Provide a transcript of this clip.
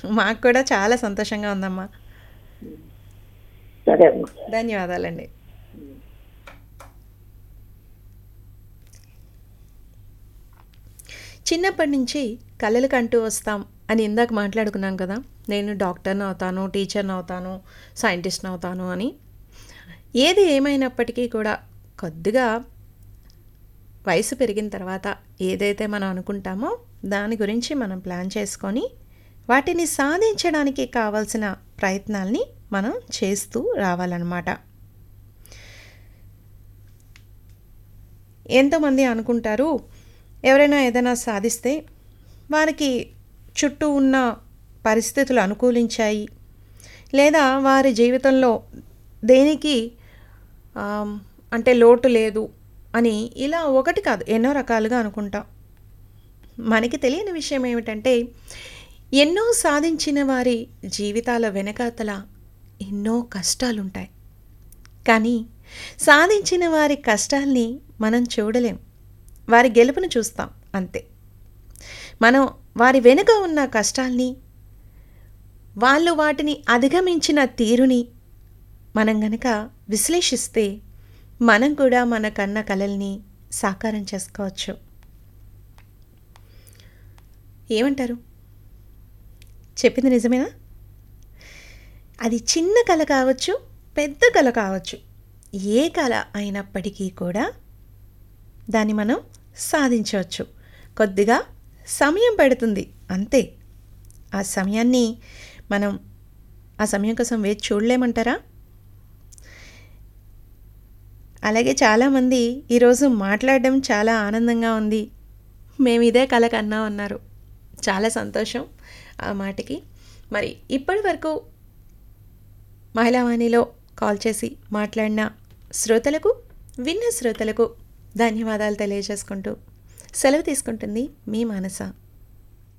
మాకు కూడా చాలా సంతోషంగా ఉందమ్మా సరే అమ్మా ధన్యవాదాలండి చిన్నప్పటి నుంచి కళలకు అంటూ వస్తాం అని ఇందాక మాట్లాడుకున్నాం కదా నేను డాక్టర్ని అవుతాను టీచర్ని అవుతాను సైంటిస్ట్ని అవుతాను అని ఏది ఏమైనప్పటికీ కూడా కొద్దిగా వయసు పెరిగిన తర్వాత ఏదైతే మనం అనుకుంటామో దాని గురించి మనం ప్లాన్ చేసుకొని వాటిని సాధించడానికి కావాల్సిన ప్రయత్నాల్ని మనం చేస్తూ రావాలన్నమాట ఎంతోమంది అనుకుంటారు ఎవరైనా ఏదైనా సాధిస్తే వారికి చుట్టూ ఉన్న పరిస్థితులు అనుకూలించాయి లేదా వారి జీవితంలో దేనికి ఆమ్, అంటే లోటు లేదు అని ఇలా ఒకటి కాదు ఎన్నో రకాలుగా అనుకుంటాం మనకి తెలియని విషయం ఏమిటంటే ఎన్నో సాధించిన వారి జీవితాల వెనకాతల ఎన్నో కష్టాలుంటాయి కానీ సాధించిన వారి కష్టాల్ని మనం చూడలేం వారి గెలుపును చూస్తాం అంతే మనం వారి వెనుక ఉన్న కష్టాల్ని వాళ్ళు వాటిని అధిగమించిన తీరుని మనం గనక విశ్లేషిస్తే మనం కూడా మన కన్న కలల్ని సాకారం చేసుకోవచ్చు ఏమంటారు చెప్పింది నిజమేనా అది చిన్న కళ కావచ్చు పెద్ద కళ కావచ్చు ఏ కళ అయినప్పటికీ కూడా దాన్ని మనం సాధించవచ్చు కొద్దిగా సమయం పడుతుంది అంతే ఆ సమయాన్ని మనం ఆ సమయం కోసం వేచి చూడలేమంటారా అలాగే చాలామంది ఈరోజు మాట్లాడడం చాలా ఆనందంగా ఉంది మేము ఇదే కళ కన్నా అన్నారు చాలా సంతోషం ఆ మాటకి మరి ఇప్పటి వరకు మహిళావాణిలో కాల్ చేసి మాట్లాడిన శ్రోతలకు విన్న శ్రోతలకు ధన్యవాదాలు తెలియజేసుకుంటూ సెలవు తీసుకుంటుంది మీ మానస